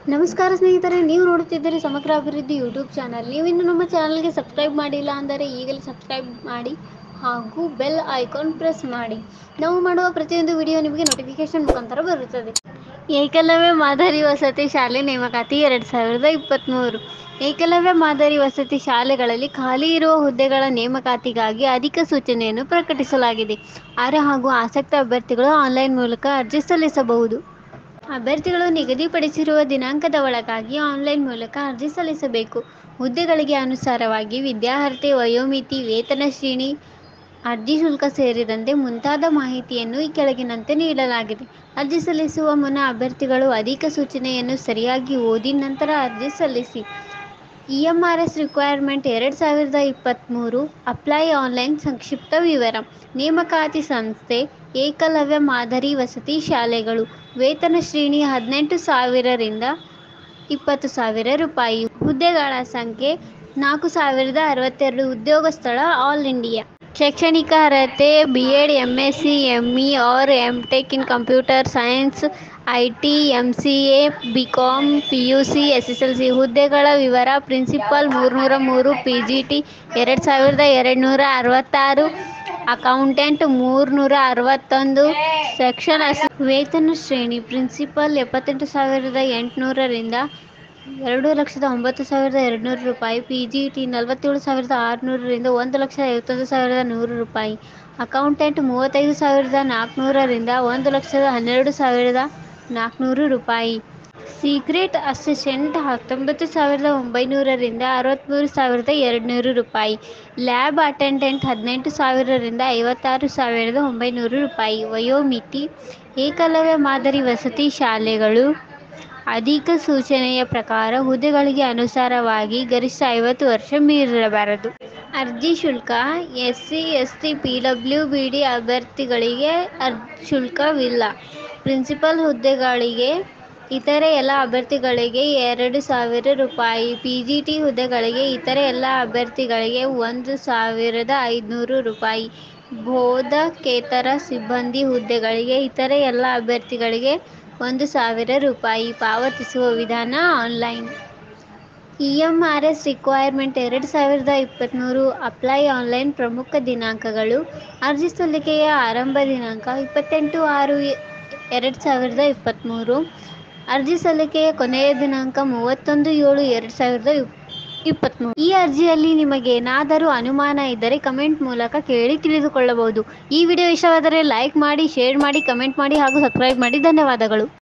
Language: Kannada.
ನಮಸ್ಕಾರ ಸ್ನೇಹಿತರೆ ನೀವು ನೋಡುತ್ತಿದ್ದೀರಿ ಸಮಗ್ರ ಅಭಿವೃದ್ಧಿ ಯೂಟ್ಯೂಬ್ ಚಾನಲ್ ನೀವಿನ್ನು ನಮ್ಮ ಚಾನಲ್ಗೆ ಸಬ್ಸ್ಕ್ರೈಬ್ ಮಾಡಿಲ್ಲ ಅಂದರೆ ಈಗಲೇ ಸಬ್ಸ್ಕ್ರೈಬ್ ಮಾಡಿ ಹಾಗೂ ಬೆಲ್ ಐಕಾನ್ ಪ್ರೆಸ್ ಮಾಡಿ ನಾವು ಮಾಡುವ ಪ್ರತಿಯೊಂದು ವಿಡಿಯೋ ನಿಮಗೆ ನೋಟಿಫಿಕೇಶನ್ ಮುಖಾಂತರ ಬರುತ್ತದೆ ಏಕಲವ್ಯ ಮಾದರಿ ವಸತಿ ಶಾಲೆ ನೇಮಕಾತಿ ಎರಡು ಸಾವಿರದ ಇಪ್ಪತ್ತ್ಮೂರು ಏಕಲವ್ಯ ಮಾದರಿ ವಸತಿ ಶಾಲೆಗಳಲ್ಲಿ ಖಾಲಿ ಇರುವ ಹುದ್ದೆಗಳ ನೇಮಕಾತಿಗಾಗಿ ಅಧಿಕ ಸೂಚನೆಯನ್ನು ಪ್ರಕಟಿಸಲಾಗಿದೆ ಅರ್ಹ ಹಾಗೂ ಆಸಕ್ತ ಅಭ್ಯರ್ಥಿಗಳು ಆನ್ಲೈನ್ ಮೂಲಕ ಅರ್ಜಿ ಸಲ್ಲಿಸಬಹುದು ಅಭ್ಯರ್ಥಿಗಳು ನಿಗದಿಪಡಿಸಿರುವ ದಿನಾಂಕದ ಒಳಗಾಗಿ ಆನ್ಲೈನ್ ಮೂಲಕ ಅರ್ಜಿ ಸಲ್ಲಿಸಬೇಕು ಹುದ್ದೆಗಳಿಗೆ ಅನುಸಾರವಾಗಿ ವಿದ್ಯಾರ್ಹತೆ ವಯೋಮಿತಿ ವೇತನ ಶ್ರೇಣಿ ಅರ್ಜಿ ಶುಲ್ಕ ಸೇರಿದಂತೆ ಮುಂತಾದ ಮಾಹಿತಿಯನ್ನು ಈ ಕೆಳಗಿನಂತೆ ನೀಡಲಾಗಿದೆ ಅರ್ಜಿ ಸಲ್ಲಿಸುವ ಮುನ್ನ ಅಭ್ಯರ್ಥಿಗಳು ಅಧಿಕ ಸೂಚನೆಯನ್ನು ಸರಿಯಾಗಿ ಓದಿ ನಂತರ ಅರ್ಜಿ ಸಲ್ಲಿಸಿ ಇಎಂಆರ್ಎಸ್ ರಿಕ್ವೈರ್ಮೆಂಟ್ ಎರಡು ಸಾವಿರದ ಇಪ್ಪತ್ತ್ಮೂರು ಅಪ್ಲೈ ಆನ್ಲೈನ್ ಸಂಕ್ಷಿಪ್ತ ವಿವರ ನೇಮಕಾತಿ ಸಂಸ್ಥೆ ಏಕಲವ್ಯ ಮಾದರಿ ವಸತಿ ಶಾಲೆಗಳು ವೇತನ ಶ್ರೇಣಿ ಹದಿನೆಂಟು ಸಾವಿರರಿಂದ ಇಪ್ಪತ್ತು ಸಾವಿರ ರೂಪಾಯಿ ಹುದ್ದೆಗಳ ಸಂಖ್ಯೆ ನಾಲ್ಕು ಸಾವಿರದ ಅರವತ್ತೆರಡು ಉದ್ಯೋಗ ಸ್ಥಳ ಆಲ್ ಇಂಡಿಯಾ ಶೈಕ್ಷಣಿಕ ಅರ್ಹತೆ B ed M S C M E or M tech in computer science I T M C A B com P U C S S L C ಹುದ್ದೆಗಳ ವಿವರ ಪ್ರಿನ್ಸಿಪಲ್ ಮೂರುನೂರ ಮೂರು ಪಿ ಜಿ ಟಿ ಎರಡು ಸಾವಿರದ ಎರಡು ನೂರ ಅರವತ್ತಾರು ಅಕೌಂಟೆಂಟ್ ಮೂರುನೂರ ಅರವತ್ತೊಂದು ಸೆಕ್ಷನ್ ಅಸ್ ವೇತನ ಶ್ರೇಣಿ ಪ್ರಿನ್ಸಿಪಲ್ ಎಪ್ಪತ್ತೆಂಟು ಸಾವಿರದ ಎಂಟುನೂರರಿಂದ ಎರಡು ಲಕ್ಷದ ಒಂಬತ್ತು ಸಾವಿರದ ಎರಡುನೂರು ರೂಪಾಯಿ ಪಿ ಜಿ ಟಿ ನಲವತ್ತೇಳು ಸಾವಿರದ ಆರುನೂರರಿಂದ ಒಂದು ಲಕ್ಷದ ಐವತ್ತೊಂದು ಸಾವಿರದ ನೂರು ರೂಪಾಯಿ ಅಕೌಂಟೆಂಟ್ ಮೂವತ್ತೈದು ಸಾವಿರದ ನಾಲ್ಕುನೂರರಿಂದ ಒಂದು ಲಕ್ಷದ ಹನ್ನೆರಡು ಸಾವಿರದ ನಾಲ್ಕುನೂರು ರೂಪಾಯಿ ಸೀಕ್ರೆಟ್ ಅಸಿಸ್ಟೆಂಟ್ ಹತ್ತೊಂಬತ್ತು ಸಾವಿರದ ಒಂಬೈನೂರರಿಂದ ಅರವತ್ತ್ಮೂರು ಸಾವಿರದ ಎರಡುನೂರು ರೂಪಾಯಿ ಲ್ಯಾಬ್ ಅಟೆಂಡೆಂಟ್ ಹದಿನೆಂಟು ಸಾವಿರದಿಂದ ಐವತ್ತಾರು ಸಾವಿರದ ಒಂಬೈನೂರು ರೂಪಾಯಿ ವಯೋಮಿತಿ ಏಕಲವ್ಯ ಮಾದರಿ ವಸತಿ ಶಾಲೆಗಳು ಅಧಿಕ ಸೂಚನೆಯ ಪ್ರಕಾರ ಹುದ್ದೆಗಳಿಗೆ ಅನುಸಾರವಾಗಿ ಗರಿಷ್ಠ ಐವತ್ತು ವರ್ಷ ಮೀರಿರಬಾರದು ಅರ್ಜಿ ಶುಲ್ಕ S C S T P W B D ಅಭ್ಯರ್ಥಿಗಳಿಗೆ ಅರ್ಜಿ ಶುಲ್ಕವಿಲ್ಲ ಪ್ರಿನ್ಸಿಪಲ್ ಹುದ್ದೆಗಳಿಗೆ ಇತರೆ ಎಲ್ಲ ಅಭ್ಯರ್ಥಿಗಳಿಗೆ ಎರಡು ಸಾವಿರ ರೂಪಾಯಿ ಪಿ ಜಿ ಟಿ ಹುದ್ದೆಗಳಿಗೆ ಇತರೆ ಎಲ್ಲ ಅಭ್ಯರ್ಥಿಗಳಿಗೆ ಒಂದು ಸಾವಿರದ ಐದುನೂರು ರೂಪಾಯಿ ಬೋಧಕೇತರ ಸಿಬ್ಬಂದಿ ಹುದ್ದೆಗಳಿಗೆ ಇತರೆ ಎಲ್ಲ ಅಭ್ಯರ್ಥಿಗಳಿಗೆ ಒಂದು ಸಾವಿರ ರೂಪಾಯಿ ಪಾವತಿಸುವ ವಿಧಾನ ಆನ್ಲೈನ್ ಇಎಂಆರ್ಎಸ್ ರಿಕ್ವೈರ್ಮೆಂಟ್ ಎರಡು ಸಾವಿರದ ಇಪ್ಪತ್ತ್ಮೂರು ಅಪ್ಲೈ ಆನ್ಲೈನ್ ಪ್ರಮುಖ ದಿನಾಂಕಗಳು ಅರ್ಜಿ ಸಲ್ಲಿಕೆಯ ಆರಂಭ ದಿನಾಂಕ ಇಪ್ಪತ್ತೆಂಟು ಆರು ಎರಡು ಸಾವಿರದ ಇಪ್ಪತ್ತ್ಮೂರು ಅರ್ಜಿ ಸಲ್ಲಿಕೆಯ ಕೊನೆಯ ದಿನಾಂಕ ಮೂವತ್ತೊಂದು ಏಳು ಎರಡು ಸಾವಿರದ ಇಪ್ಪತ್ತ್ಮೂರು ಈ ಅರ್ಜಿಯಲ್ಲಿ ನಿಮಗೇನಾದರೂ ಅನುಮಾನ ಇದ್ದರೆ ಕಮೆಂಟ್ ಮೂಲಕ ಕೇಳಿ ತಿಳಿದುಕೊಳ್ಳಬಹುದು ಈ ವಿಡಿಯೋ ಇಷ್ಟವಾದರೆ ಲೈಕ್ ಮಾಡಿ ಶೇರ್ ಮಾಡಿ ಕಮೆಂಟ್ ಮಾಡಿ ಹಾಗೂ ಸಬ್ಸ್ಕ್ರೈಬ್ ಮಾಡಿ ಧನ್ಯವಾದಗಳು